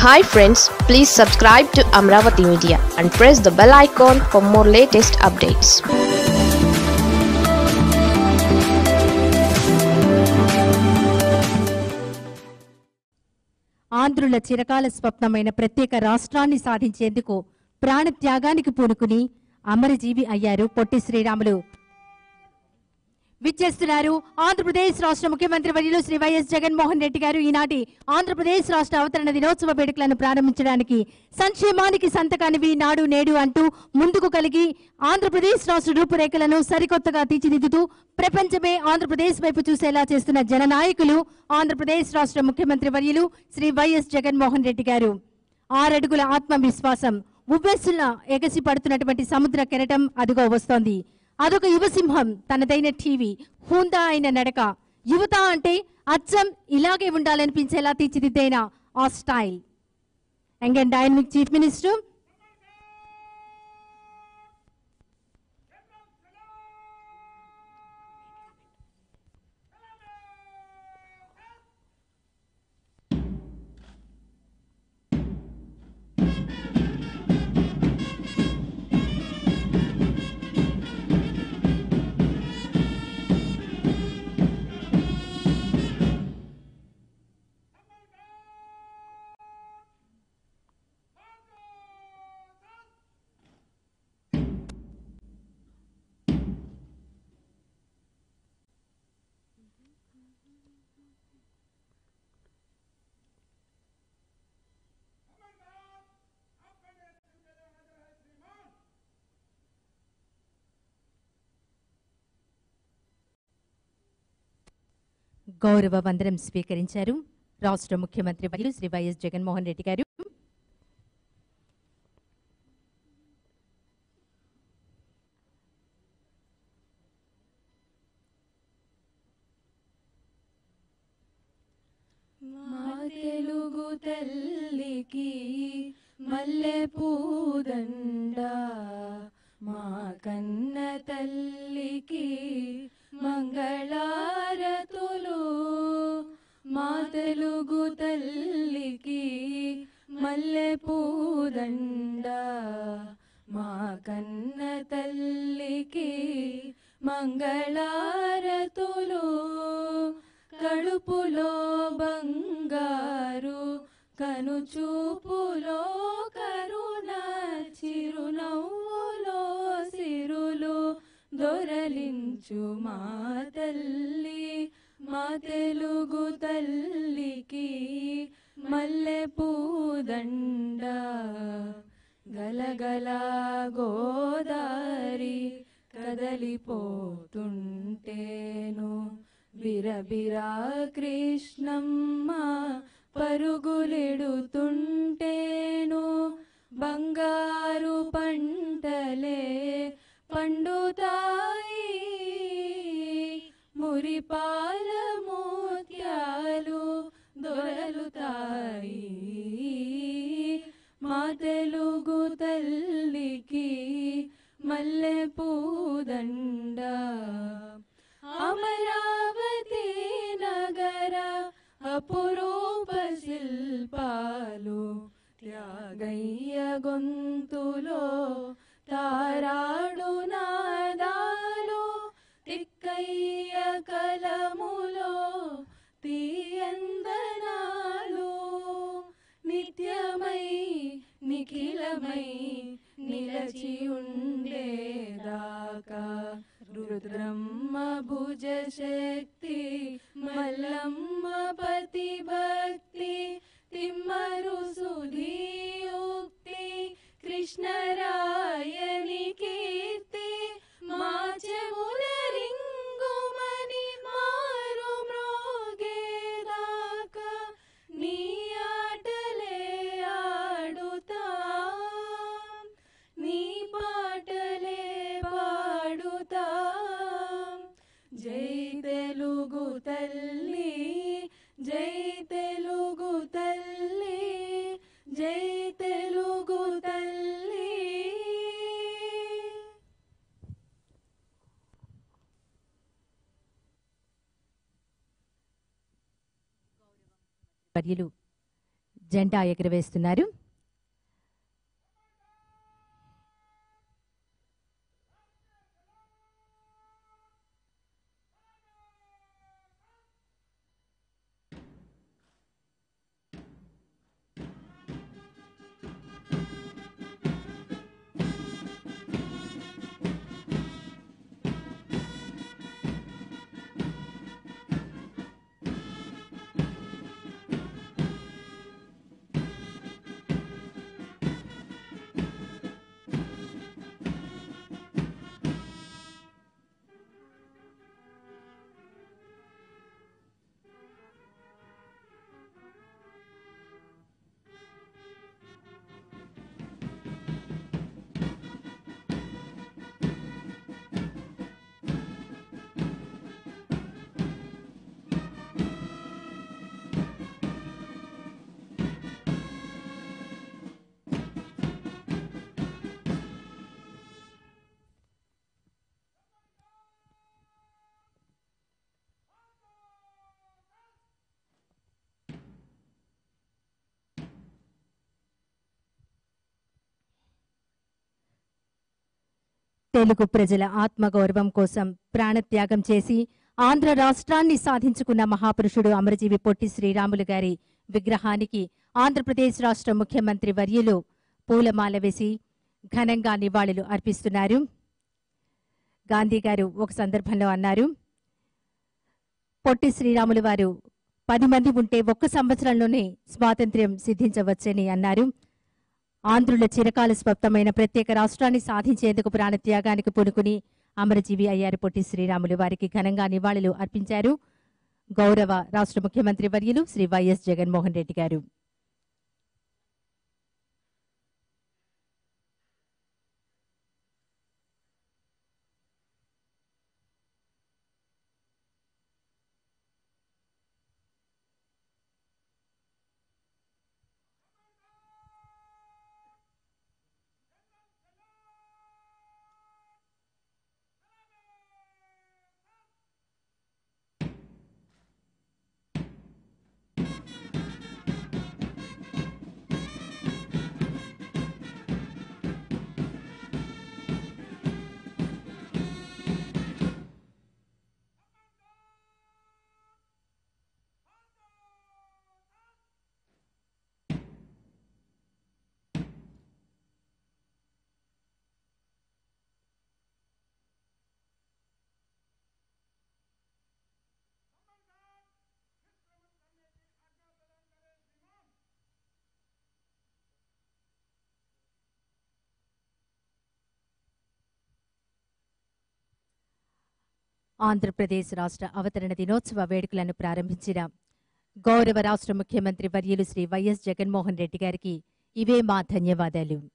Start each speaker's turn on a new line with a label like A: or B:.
A: hi friends please subscribe to Amaravati media and press the bell icon for more latest updates
B: ఆంధ్రుల చిరకాల స్వప్నమైన ప్రత్యేక రాష్ట్రాన్ని సాధించేందుకు ప్రాణత్యాగానికి పూనుకుని అమరజీవి అయ్యారు పొట్టి శ్రీరాములు విచ్చేస్తున్నారు ఆంధ్రప్రదేశ్ రాష్ట్ర ముఖ్యమంత్రి వర్యులు శ్రీ వైఎస్ జగన్మోహన్ రెడ్డి గారు ఈనాటి ఆంధ్రప్రదేశ్ రాష్ట్ర అవతరణ దినోత్సవ వేడుకలను ప్రారంభించడానికి సంక్షేమానికి సంతకానివి నాడు నేడు అంటూ ముందుకు కలిగి ఆంధ్రప్రదేశ్ రాష్ట్ర రూపురేఖలను సరికొత్తగా తీర్చిదిద్దుతూ ప్రపంచమే ఆంధ్రప్రదేశ్ వైపు చూసేలా చేస్తున్న జననాయకులు ఆంధ్రప్రదేశ్ రాష్ట్ర ముఖ్యమంత్రి వర్యులు శ్రీ వైఎస్ జగన్మోహన్ రెడ్డి గారు ఆరడుగుల ఆత్మవిశ్వాసం ఉవ్వెస్సుల ఎగసి పడుతున్నటువంటి సముద్ర కెరటం అదుగో వస్తోంది అదొక యువసింహం తనదైన టీవీ హూందా అయిన నడక యువత అంటే అచ్చం ఇలాగే ఉండాలనిపించేలా తీర్చిదిద్దైన ఆ style young and dynamic chief minister గౌరవ వందనం స్వీకరించారు రాష్ట్ర ముఖ్యమంత్రి వర్యులు శ్రీ వైఎస్ జగన్మోహన్ రెడ్డి గారు
C: మా తెలుగు తల్లికి మల్లె పూదండ మా కన్న తల్లికి మంగళారతులు మా తెలుగు తల్లికి మల్లె పూదండ మా కన్న తల్లికి మంగళారతులు కడుపులో బంగారు కనుచూపులో కరుణ చిరునవ్వులో సిరులు దొరలించు మా తల్లి మా తెలుగు తల్లికి మల్లె పూదండ గలగల గోదారి కదలిపోతుంటేను బిరబిరా కృష్ణమ్మ పరుగులెడుతుంటేను బంగారు పంటలే పండుతాయి మురిపాల మోత్యాలు దొరలుతాయి మా తెలుగు తల్లికి మల్లె పూదండ అమరావతి నగర అపురూప శిల్పాలు త్యాగయ్య గొంతులో తారాడు నాదాలు తిక్కయ్య కలములో తీయందనాలు నిత్యమై నిఖిలమై నిలచి ఉండేదాకా రుద్రమ్మ భుజ శక్తి మల్లమ్మ పతి భక్తి తిమ్మరు సుధీయుక్తి కృష్ణరాయని కీర్తి మా చెవుల రింగుమని మారు మ్రోగేదాకా నీ ఆటలే ఆడుతా నీ పాటలే పాడుతా జై తెలుగు తల్లి జై తెలుగు తల్లి జై తెలుగు తల్లి
B: వర్యులు జెండా ఎగురవేస్తున్నారు తెలుగు ప్రజల ఆత్మగౌరవం కోసం ప్రాణత్యాగం చేసి ఆంధ్ర రాష్ట్రాన్ని సాధించుకున్న మహాపురుషుడు అమరజీవి పొట్టి శ్రీరాములు గారి విగ్రహానికి ఆంధ్రప్రదేశ్ రాష్ట్ర ముఖ్యమంత్రి వర్యులు పూలమాల వేసి ఘనంగా నివాళులు అర్పిస్తున్నారు గాంధీ గారు ఒక సందర్భంలో అన్నారు పొట్టి శ్రీరాములు వారు పది మంది ఉంటే ఒక్క సంవత్సరంలోనే స్వాతంత్ర్యం సిద్ధించవచ్చని అన్నారు ఆంధ్రుల చిరకాల స్వప్నమైన ప్రత్యేక రాష్ట్రాన్ని సాధించేందుకు ప్రాణత్యాగానికి పూనుకుని అమరజీవి అయ్యారు పొట్టి శ్రీరాములు వారికి ఘనంగా నివాళులు అర్పించారు గౌరవ రాష్ట్ర ముఖ్యమంత్రి వర్యులు శ్రీ వైఎస్ జగన్మోహన్ రెడ్డి గారు ఆంధ్రప్రదేశ్ రాష్ట్ర అవతరణ దినోత్సవ వేడుకలను ప్రారంభించిన గౌరవ రాష్ట్ర ముఖ్యమంత్రి వర్యులు శ్రీ వైఎస్ జగన్మోహన్ రెడ్డి గారికి ఇవే మా ధన్యవాదాలు